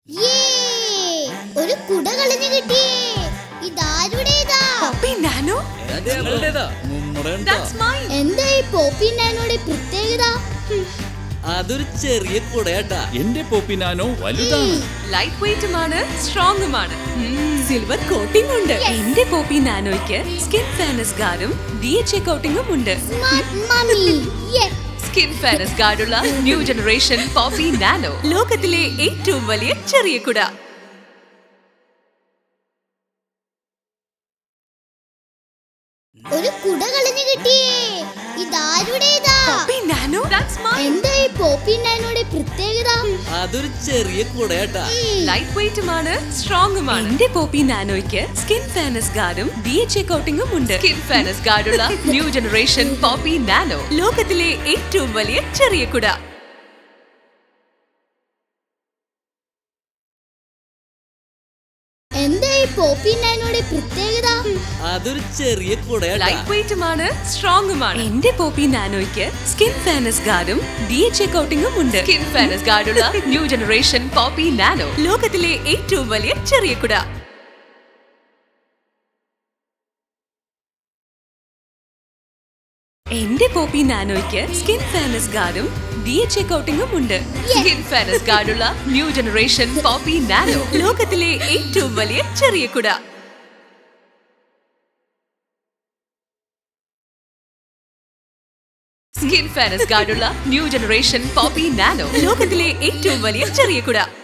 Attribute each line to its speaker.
Speaker 1: യേ! ഒരു കുട കളഞ്ഞു കിട്ടിയേ ഇതാരുടേതാ
Speaker 2: പോപ്പി നാനോ
Speaker 3: ഞങ്ങളുടേതാ നമ്മുടെ
Speaker 2: ദാറ്റ്സ് മൈൻ
Speaker 1: എന്താ ഈ പോപ്പി നാനോടെ പ്രത്യേകത
Speaker 3: അതൊരു ചെറിയ കുടയാട്ടാ എന്റെ പോപ്പി നാനോ വലുതാണ്
Speaker 2: ലൈറ്റ് വെയിറ്റുമാണ് സ്ട്രോങ്ങുമാണ് സിൽവർ കോട്ടിംഗ് ഉണ്ട് എന്റെ പോപ്പി നാനോയ്ക്ക് സ്കിൻ ഫാനസ് ഗാർഡും ഡി എച്ച് എ കോട്ടിംഗും ഉണ്ട്
Speaker 1: സ്മാർട്ട് മമ്മി യേ!
Speaker 2: സ്കിൻ ഫാനസ് ഗാർഡുള്ള ന്യൂ ജനറേഷൻ പോപ്പി നാനോ ലോകത്തിലെ ഏറ്റവും വലിയ ചെറിയ കുട
Speaker 1: ഒരു കുട കളഞ്ഞു കിട്ടിയേ ഇതാരുടേതാ
Speaker 2: പോപ്പി നാനോ ദാറ്റ്സ് മൈൻ
Speaker 1: എന്താ ഈ പോപ്പി നാനോടെ പ്രത്യേകത
Speaker 3: അതൊരു ചെറിയ കുടയാട്ടാ
Speaker 2: ലൈറ്റ് വെയിറ്റുമാണ് സ്ട്രോങ്ങുമാണ് എന്റെ പോപ്പി നാനോയ്ക്ക് സ്കിൻ ഫാനസ് ഗാർഡും ഡി എച്ച് എ കോട്ടിംഗും ഉണ്ട് സ്കിൻ ഫാനസ് ഗാർഡുള്ള ന്യൂ ജനറേഷൻ പോപ്പി നാനോ ലോകത്തിലെ ഏറ്റവും വലിയ ചെറിയ കുട
Speaker 1: എന്താ ഈ പോപ്പി നാനോടെ പ്രത്യേകത
Speaker 3: അതൊരു ചെറിയ കുടയാട്ടാ
Speaker 2: ലൈറ്റ് വെയിറ്റുമാണ് സ്ട്രോങ്ങുമാണ് എന്റെ പോപ്പി നാനോയ്ക്ക് സ്കിൻ ഫാനസ് ഗാർഡും ഡി എച്ച് എ കോട്ടിംഗും ഉണ്ട് സ്കിൻ ഫാനസ് ഗാർഡുള്ള ന്യൂ ജനറേഷൻ പോപ്പി നാനോ ലോകത്തിലെ ഏറ്റവും വലിയ ചെറിയ കുട എന്റെ പോപ്പി നാനോയ്ക്ക് സ്കിൻ ഫാനസ് ഗാർഡും ഡി എച്ച് എ കോട്ടിംഗും ഉണ്ട് സ്കിൻ ഫാനസ് ഗാർഡുള്ള ന്യൂ ജനറേഷൻ പോപ്പി നാനോ ലോകത്തിലെ ഏറ്റവും വലിയ ചെറിയ കുട സ്കിൻ ഫാനസ് ഗാർഡുള്ള ന്യൂ ജനറേഷൻ പോപ്പി നാനോ ലോകത്തിലെ ഏറ്റവും വലിയ ചെറിയ കുട